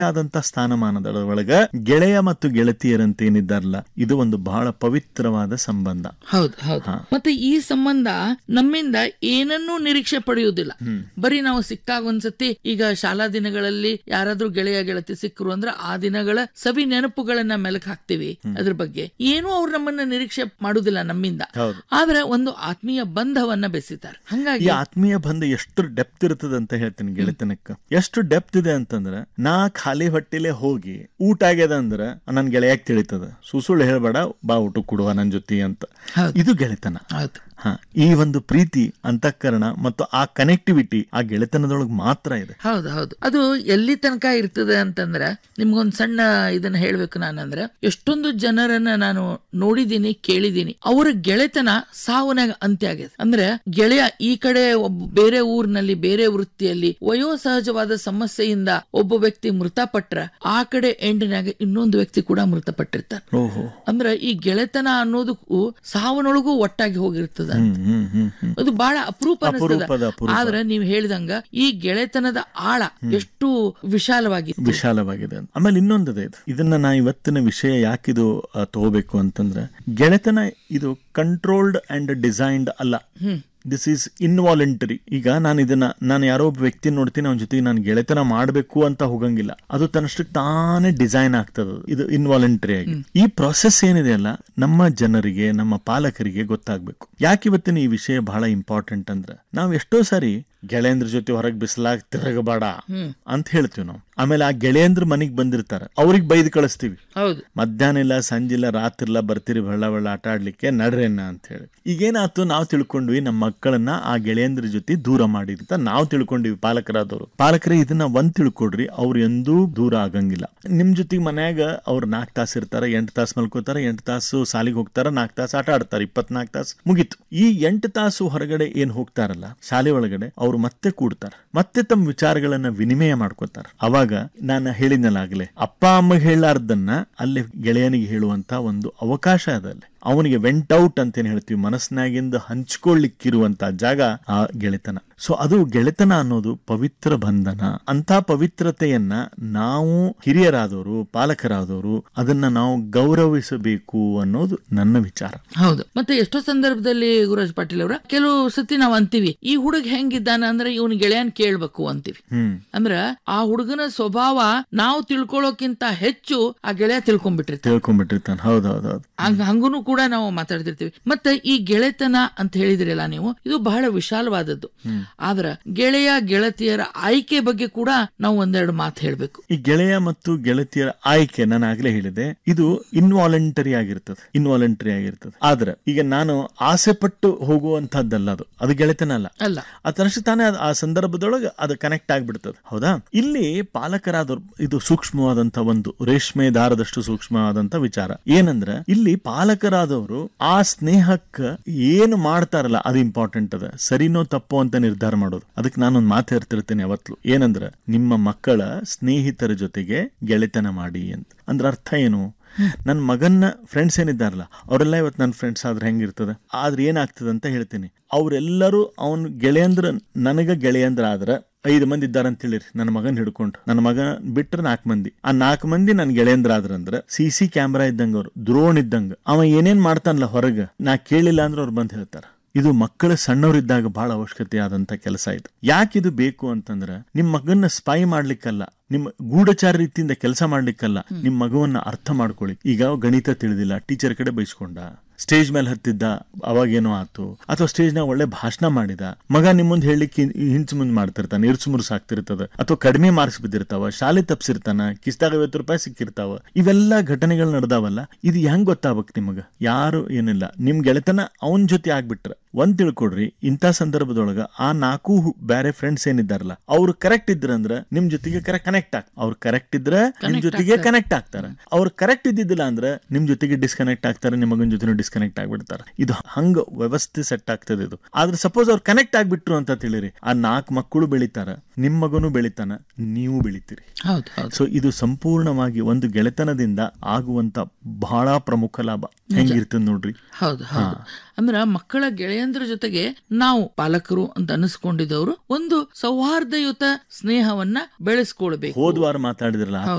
ಆದಂತ ಸ್ಥಾನಮಾನದ ಒಳಗ ಗೆಳೆಯ ಮತ್ತು ಗೆಳತಿಯರಂತೆ ಏನಿದ್ದಾರಲ್ಲ ಇದು ಒಂದು ಬಹಳ ಪವಿತ್ರವಾದ ಸಂಬಂಧ ಹೌದು ಹೌದು ಮತ್ತೆ ಈ ಸಂಬಂಧ ನಮ್ಮಿಂದ ಏನನ್ನೂ ನಿರೀಕ್ಷೆ ಪಡೆಯುವುದಿಲ್ಲ ಬರೀ ನಾವು ಸಿಕ್ಕಾಗ ಒಂದ್ಸತಿ ಈಗ ಶಾಲಾ ದಿನಗಳಲ್ಲಿ ಯಾರಾದ್ರೂ ಗೆಳೆಯ ಗೆಳತಿ ಸಿಕ್ಕರು ಅಂದ್ರೆ ಆ ದಿನಗಳ ಸವಿ ನೆನಪುಗಳನ್ನ ಮೆಲಕ್ ಹಾಕ್ತಿವಿ ಅದ್ರ ಬಗ್ಗೆ ಏನೂ ಅವ್ರು ನಮ್ಮನ್ನ ನಿರೀಕ್ಷೆ ಮಾಡುದಿಲ್ಲ ನಮ್ಮಿಂದ ಹೌದು. ಆದ್ರೆ ಒಂದು ಆತ್ಮೀಯ ಬಂಧವನ್ನ ಬೆಸೆಸಿದ್ದಾರೆ ಈ ಹಂಗಾಗಿ ಆತ್ಮೀಯ ಬಂಧ ಎಷ್ಟು ಡೆಪ್ತ್ ಇರ್ತದೆ ಅಂತ ಹೇಳ್ತೀನಿ ಗೆಳೆತನಕ್ಕ ಎಷ್ಟು ಡೆಪ್ತ್ ಇದೆ ಅಂತಂದ್ರ ನಾ ಖಾಲಿ ಹೊಟ್ಟಿಲೆ ಹೋಗಿ ಊಟ ಆಗ್ಯದ ಅಂದ್ರ ನನ್ ಗೆಳೆಯಾಕ್ ತಿಳಿತದ ಸುಸುಳು ಹೇಳ್ಬೇಡ ಬಾ ಊಟ ಕೊಡುವ ನನ್ ಜೊತೆ ಅಂತ ಹೌದು. ಇದು ಗೆಳೆತನ ಹೌದು ಹ ಈ ಒಂದು ಪ್ರೀತಿ ಅಂತಃಕರಣ ಮತ್ತು ಆ ಕನೆಕ್ಟಿವಿಟಿ ಆ ಗೆಳೆತನದೊಳಗೆ ಮಾತ್ರ ಇದೆ ಹೌದು ಹೌದು ಅದು ಎಲ್ಲಿ ತನಕ ಇರ್ತದೆ ಅಂತಂದ್ರೆ ನಿಮ್ಗೊಂದ್ ಸಣ್ಣ ಇದನ್ನ ಹೇಳ್ಬೇಕು ನಾನಂದ್ರೆ ಎಷ್ಟೊಂದು ಜನರನ್ನ ನಾನು ನೋಡಿದೀನಿ ಕೇಳಿದೀನಿ ಅವರ ಗೆಳೆತನ ಸಾವನಾಗ ಅಂತ್ಯ ಆಗಿದೆ ಅಂದ್ರೆ ಗೆಳೆಯ ಈ ಕಡೆ ಒಬ್ಬ ಬೇರೆ ಊರಿನಲ್ಲಿ ಬೇರೆ ವೃತ್ತಿಯಲ್ಲಿ ವಯೋಸಹಜವಾದ ಸಮಸ್ಯೆಯಿಂದ ಒಬ್ಬ ವ್ಯಕ್ತಿ ಮೃತಪಟ್ರ ಆ ಕಡೆ ಎಂಡಿನಾಗ ಇನ್ನೊಂದು ವ್ಯಕ್ತಿ ಕೂಡ ಮೃತಪಟ್ಟಿರ್ತಾನೆ ಓಹೋ ಅಂದ್ರೆ ಈ ಗೆಳೆತನ ಅನ್ನೋದಕ್ಕೂ ಸಾವನೊಳಗೂ ಒಟ್ಟಾಗಿ ಹೋಗಿರ್ತದ ಹ್ಮ್ ಹ್ಮ್ ಹ್ಮ್ ಹ್ಮ್ ಅದು ಬಹಳ ಅಪರೂಪ ಅಪರೂಪದ ಅನಿಸ್ತದ ಅಪರೂಪ. ಆದ್ರೆ ನೀವ್ ಹೇಳಿದಂಗ ಈ ಗೆಳೆತನದ ಆಳ ಎಷ್ಟು ವಿಶಾಲವಾಗಿ ವಿಶಾಲವಾಗಿದೆ ಅಂತ. ಆಮೇಲೆ ಇನ್ನೊಂದಿದೆ ಇದು ಇದನ್ನ ನಾ ಇವತ್ತಿನ ವಿಷಯ ಯಾಕಿದು ಆ, ತಗೋಬೇಕು ಅಂತಂದ್ರೆ ಗೆಳೆತನ ಇದು ಕಂಟ್ರೋಲ್ಡ್ ಅಂಡ್ ಡಿಸೈನ್ಡ್ ಅಲ್ಲ ದಿಸ್ ಈಸ್ ಇನ್ವಾಲಂಟರಿ ಈಗ ನಾನು ಇದನ್ನ ನಾನು ಯಾರೋ ಒಬ್ಬ ವ್ಯಕ್ತಿ ನೋಡ್ತೀನಿ ಅವನ ಜೊತೆಗೆ ನಾನು ಗೆಳೆತನ ಮಾಡಬೇಕು ಅಂತ ಹೋಗಂಗಿಲ್ಲ ಅದು ತನ್ನಷ್ಟಕ್ಕೆ ತಾನೇ ಡಿಸೈನ್ ಆಗ್ತದ ಇದು ಇನ್ವಾಲಂಟರಿ ಆಗಿ ಈ ಪ್ರೊಸೆಸ್ ಏನಿದೆ ಅಲ್ಲ ನಮ್ಮ ಜನರಿಗೆ ನಮ್ಮ ಪಾಲಕರಿಗೆ ಗೊತ್ತಾಗ್ಬೇಕು ಯಾಕೆ ಇವತ್ತಿನ ಈ ವಿಷಯ ಬಹಳ ಇಂಪಾರ್ಟೆಂಟ್ ಅಂದ್ರೆ ನಾವು ಎಷ್ಟೋ ಸಾರಿ ಗೆಳೆಯಂದ್ರ ಜೊತೆ ಹೊರಗೆ ಬಿಸಿಲಾಗ ತಿರುಗಬೇಡ ಅಂತ ಹೇಳ್ತೀವಿ ನಾವು ಆಮೇಲೆ ಆ ಗೆಳೆಯಂದ್ರ ಮನೆಗ್ ಬಂದಿರ್ತಾರ ಅವ್ರಿಗೆ ಬೈದ್ ಕಳಿಸ್ತೀವಿ ಹೌದು ಮಧ್ಯಾಹ್ನ ಇಲ್ಲ ಸಂಜೆ ಇಲ್ಲ ರಾತ್ರಿ ಇಲ್ಲ ಬರ್ತೀರಿ ಬೆಳ್ಳ ಬೆಳ್ಳ ಆಟ ಆಡ್ಲಿಕ್ಕೆ ನಡ್ರೇನ ಅಂತ ಹೇಳಿ ಈಗೇನಾಯ್ತು ನಾವು ತಿಳ್ಕೊಂಡ್ವಿ ನಮ್ಮ ಮಕ್ಕಳನ್ನ ಆ ಗೆಳೆಯಂದ್ರ ಜೊತೆ ದೂರ ಮಾಡಿ ಅಂತ ನಾವು ತಿಳ್ಕೊಂಡಿವಿ ಪಾಲಕರಾದವರು ಪಾಲಕರೇ ಇದನ್ನ ಒಂದ್ ತಿಳ್ಕೊಡ್ರಿ ಅವ್ರು ಎಂದೂ ದೂರ ಆಗಂಗಿಲ್ಲ ನಿಮ್ ಜೊತೆಗೆ ಮನ್ಯಾಗ ಅವ್ರು ನಾಲ್ಕು ತಾಸು ಇರ್ತಾರ ಎಂಟು ತಾಸು ಮಲ್ಕೋತಾರ ಎಂಟು ತಾಸು ಸಾಲಿಗೆ ಹೋಗ್ತಾರ ನಾಲ್ಕು ತಾಸು ಆಟ ಆಡ್ತಾರ ಇಪ್ಪತ್ನಾಲ್ಕು ತಾಸು ಮುಗೀತು ಈ ಎಂಟು ತಾಸು ಹೊರಗಡೆ ಏನ್ ಹೋಗ್ತಾರಲ್ಲ ಶಾಲೆ ಒಳಗಡೆ ಅವ್ರು ಮತ್ತೆ ಕೂಡ್ತಾರ ಮತ್ತೆ ತಮ್ಮ ವಿಚಾರಗಳನ್ನ ವಿನಿಮಯ ಮಾಡ್ಕೋತಾರ ಅವಾಗ ನಾನು ಹೇಳಿದ್ನಲ್ಲ ಆಗ್ಲೇ ಅಪ್ಪ ಅಮ್ಮಗೆ ಹೇಳಾರ್ದನ್ನ ಅಲ್ಲಿ ಗೆಳೆಯನಿಗೆ ಹೇಳುವಂತ ಒಂದು ಅವಕಾಶ ಅದ ಅಲ್ಲಿ ಅವನಿಗೆ ವೆಂಟ್ ಔಟ್ ಅಂತೇನ್ ಹೇಳ್ತೀವಿ ಮನಸ್ಸಿನಾಗಿಂದ ಹಂಚ್ಕೊಳ್ಳಿಕ್ಕಿರುವಂತ ಜಾಗ ಆ ಗೆಳೆತನ ಸೊ ಅದು ಗೆಳೆತನ ಅನ್ನೋದು ಪವಿತ್ರ ಬಂಧನ ಅಂತ ಪವಿತ್ರತೆಯನ್ನ ನಾವು ಹಿರಿಯರಾದವರು ಪಾಲಕರಾದವರು ಅದನ್ನ ನಾವು ಗೌರವಿಸಬೇಕು ಅನ್ನೋದು ನನ್ನ ವಿಚಾರ ಹೌದು ಮತ್ತೆ ಎಷ್ಟೋ ಸಂದರ್ಭದಲ್ಲಿ ಗುರುರಾಜ್ ಪಾಟೀಲ್ ಅವರ ಕೆಲವು ಸತಿ ನಾವ್ ಅಂತೀವಿ ಈ ಹುಡುಗ ಹೆಂಗಿದ್ದಾನ ಅಂದ್ರೆ ಇವನ್ ಗೆಳೆಯನ್ ಕೇಳ್ಬೇಕು ಅಂತೀವಿ ಹ್ಮ್ ಅಂದ್ರ ಆ ಹುಡುಗನ ಸ್ವಭಾವ ನಾವು ತಿಳ್ಕೊಳ್ಳೋಕ್ಕಿಂತ ಹೆಚ್ಚು ಆ ಗೆಳೆಯ ತಿಳ್ಕೊಂಡ್ಬಿಟ್ಟಿರ್ತೀವಿ ತಿಳ್ಕೊಂಡ್ಬಿಟ್ಟಿರ್ತಾನೆ ಹೌದೌದೌದು ಹಂಗ ಹಂಗೂನು ಕೂಡ ನಾವು ಮಾತಾಡ್ತಿರ್ತೀವಿ ಮತ್ತೆ ಈ ಗೆಳೆತನ ಅಂತ ಹೇಳಿದ್ರಲ್ಲ ನೀವು ಇದು ಬಹಳ ವಿಶಾಲವಾದದ್ದು ಆದ್ರ ಗೆಳೆಯ ಗೆಳತಿಯರ ಆಯ್ಕೆ ಬಗ್ಗೆ ಕೂಡ ನಾವು ಒಂದೆರಡು ಮಾತು ಹೇಳ್ಬೇಕು ಈ ಗೆಳೆಯ ಮತ್ತು ಗೆಳತಿಯರ ಆಯ್ಕೆ ನಾನು ಆಗ್ಲೇ ಹೇಳಿದೆ ಇದು ಇನ್ವಾಲಂಟರಿ ಆಗಿರ್ತದೆ ಇನ್ವಾಲಂಟರಿ ಆಗಿರ್ತದೆ ಆದ್ರೆ ಈಗ ನಾನು ಆಸೆ ಪಟ್ಟು ಹೋಗುವಂತಹದ್ದಲ್ಲ ಅದು ಅದು ಗೆಳೆತನ ಅಲ್ಲ ಅಲ್ಲ ಆ ತನಷ್ಟು ತಾನೇ ಅದ್- ಆ ಸಂದರ್ಭದೊಳಗೆ ಅದು ಕನೆಕ್ಟ್ ಆಗ್ಬಿಡ್ತದೆ ಹೌದಾ ಇಲ್ಲಿ ಪಾಲಕರಾದವ್ರು ಇದು ಸೂಕ್ಷ್ಮವಾದಂತ ಒಂದು ರೇಷ್ಮೆ ದಾರದಷ್ಟು ಸೂಕ್ಷ್ಮವಾದಂತ ವಿಚಾರ ಏನಂದ್ರೆ ಇಲ್ಲಿ ಪಾಲಕರಾದವರು ಆ ಸ್ನೇಹಕ್ಕ ಏನು ಮಾಡ್ತಾರಲ್ಲ ಅದು ಇಂಪಾರ್ಟೆಂಟ್ ಅದ ಸರಿನೋ ತಪ್ಪೋ ಅಂತ ನಿರ್ಧಾರ ಮಾಡೋದು ಅದಕ್ಕೆ ನಾನೊಂದು ಮಾತು ಹೇಳ್ತಿರ್ತೇನೆ ಯಾವತ್ತು ಏನಂದ್ರೆ ನಿಮ್ಮ ಮಕ್ಕಳ ಸ್ನೇಹಿತರ ಜೊತೆಗೆ ಗೆಳೆತನ ಮಾಡಿ ಅಂತ ಅಂದ್ರೆ ಅರ್ಥ ಏನು ನನ್ನ ಮಗನ್ನ ಫ್ರೆಂಡ್ಸ್ ಏನಿದ್ದಾರಲ್ಲ ಅವರೆಲ್ಲ ಇವತ್ತು ನನ್ನ ಫ್ರೆಂಡ್ಸ್ ಆದ್ರೆ ಹೆಂಗಿರ್ತದೆ ಆದ್ರೆ ಏನಾಗ್ತದೆ ಅಂತ ಹೇಳ್ತೀನಿ ಅವರೆಲ್ಲರೂ ಅವನ್ ಗೆಳೆಯಂದ್ರ ನನಗ ಗೆಳೆಯಂದ್ರ ಆದ್ರ ಐದು ಮಂದಿ ಇದ್ದಾರೆ ಅಂತ ಹೇಳಿರಿ ನನ್ನ ಮಗನ್ ಹಿಡ್ಕೊಂಡು ನನ್ನ ಮಗ ಬಿಟ್ರೆ ನಾಲ್ಕು ಮಂದಿ ಆ ನಾಲ್ಕು ಮಂದಿ ನನ್ ಗೆಳೆಯಂದ್ರ ಆದ್ರಂದ್ರ ಸಿ ಸಿ ಕ್ಯಾಮ್ರಾ ಇದ್ದಂಗ ಅವ್ರು ದ್ರೋಣ್ ಇದ್ದಂಗ ಅವ ಏನೇನ್ ಮಾಡ್ತಾನಲ್ಲ ಹೊರಗ ನಾ ಕೇಳಿಲ್ಲ ಅಂದ್ರೆ ಅವ್ರು ಬಂದ್ ಹೇಳ್ತಾರ ಇದು ಮಕ್ಕಳ ಸಣ್ಣವರಿದ್ದಾಗ ಬಹಳ ಅವಶ್ಯಕತೆ ಆದಂತ ಕೆಲಸ ಇದು ಯಾಕೆ ಇದು ಬೇಕು ಅಂತಂದ್ರ ನಿಮ್ ಮಗನ್ನ ಸ್ಪೈ ಮಾಡ್ಲಿಕ್ಕಲ್ಲ ನಿಮ್ಮ ಗೂಢಚಾರ ರೀತಿಯಿಂದ ಕೆಲಸ ಮಾಡ್ಲಿಕ್ಕಲ್ಲ ನಿಮ್ ಮಗುವನ್ನ ಅರ್ಥ ಮಾಡ್ಕೊಳ್ಳಿ ಈಗ ಅವ ಗಣಿತ ತಿಳಿದಿಲ್ಲ ಟೀಚರ್ ಕಡೆ ಬೈಸ್ಕೊಂಡ ಸ್ಟೇಜ್ ಮೇಲೆ ಹತ್ತಿದ್ದ ಅವಾಗೇನೋ ಆತು ಅಥವಾ ಸ್ಟೇಜ್ ನಾಗ ಒಳ್ಳೆ ಭಾಷಣ ಮಾಡಿದ ಮಗ ನಿಮ್ ಮುಂದೆ ಹೇಳಲಿಕ್ಕೆ ಹಿಂಚ್ ಮುಂದ್ ಮಾಡ್ತಿರ್ತಾನೆ ಇರ್ಚು ಮುರ್ಸ್ ಆಗ್ತಿರ್ತದ ಅಥವಾ ಕಡಿಮೆ ಮಾರ್ಕ್ಸ್ ಬಿದ್ದಿರ್ತಾವ ಶಾಲೆ ತಪ್ಸಿರ್ತಾನ ಕಿಸ್ದಾಗ ಐವತ್ತು ರೂಪಾಯಿ ಸಿಕ್ಕಿರ್ತಾವ ಇವೆಲ್ಲ ಘಟನೆಗಳು ನಡೆದಾವಲ್ಲ ಇದು ಹೆಂಗ್ ಗೊತ್ತಾಗ್ಬೇಕು ನಿಮಗ ಯಾರು ಏನಿಲ್ಲ ನಿಮ್ ಗೆಳೆತನ ಅವನ್ ಜೊತೆ ಆಗ್ಬಿಟ್ರ ಒಂದ್ ತಿಳ್ಕೊಡ್ರಿ ಇಂಥ ಸಂದರ್ಭದೊಳಗ ಆ ನಾಲ್ಕು ಹು- ಬೇರೆ ಫ್ರೆಂಡ್ಸ್ ಏನಿದ್ದಾರಲ್ಲ ಅವ್ರು ಕರೆಕ್ಟ್ ಇದ್ರಂದ್ರ ನಿಮ್ ಜೊತೆಗೆ ಕರೆಕ್ಟ್ ಕನೆಕ್ಟ್ ಆಗ್ ಅವ್ರು ಕರೆಕ್ಟ್ ಇದ್ರ ನಿಮ್ ಜೊತೆಗೆ ಕನೆಕ್ಟ್ ಆಗ್ತಾರ ಅವ್ರು ಕರೆಕ್ಟ್ ಇದ್ದಿದ್ದಿಲ್ಲ ಅಂದ್ರೆ ನಿಮ್ ಜೊತೆಗೆ ಡಿಸ್ಕನೆಕ್ಟ್ ಆಗ್ತಾರೆ ನಿಮ್ಮ ಮಗನ ಜೊತೆ ಡಿಸ್ಕನೆಕ್ಟ್ ಆಗ್ಬಿಡ್ತಾರೆ ಇದು ಹಂಗ ವ್ಯವಸ್ಥೆ ಸೆಟ್ ಆಗ್ತದೆ ಇದು ಆದ್ರೆ ಸಪೋಸ್ ಅವ್ರು ಕನೆಕ್ಟ್ ಆಗ್ಬಿಟ್ರು ಅಂತ ತಿಳಿರಿ ಆ ನಾಲ್ಕು ಮಕ್ಕಳು ಬೆಳಿತಾರ ನಿಮ್ ಮಗನು ಬೆಳಿತಾನ ನೀವು ಬೆಳಿತೀರಿ ಹೌದು ಹೌದು ಸೊ ಇದು ಸಂಪೂರ್ಣವಾಗಿ ಒಂದು ಗೆಳೆತನದಿಂದ ಆಗುವಂತ ಬಹಳ ಪ್ರಮುಖ ಲಾಭ ಹೆಂಗಿರ್ತದೆ ನೋಡ್ರಿ ಹೌದು ಹೌದು ಅಂದ್ರ ಮಕ್ಕಳ ಗೆಳೆಯಂದ್ರ ಜೊತೆಗೆ ನಾವು ಪಾಲಕರು ಅಂತ ಅನಿಸ್ಕೊಂಡಿದ್ದವರು ಒಂದು ಸೌಹಾರ್ದಯುತ ಸ್ನೇಹವನ್ನ ಬೆಳೆಸ್ಕೊಳ್ಬೇಕು ಹೋದ್ವಾರ ಮಾತಾಡಿದ್ರಲ್ಲ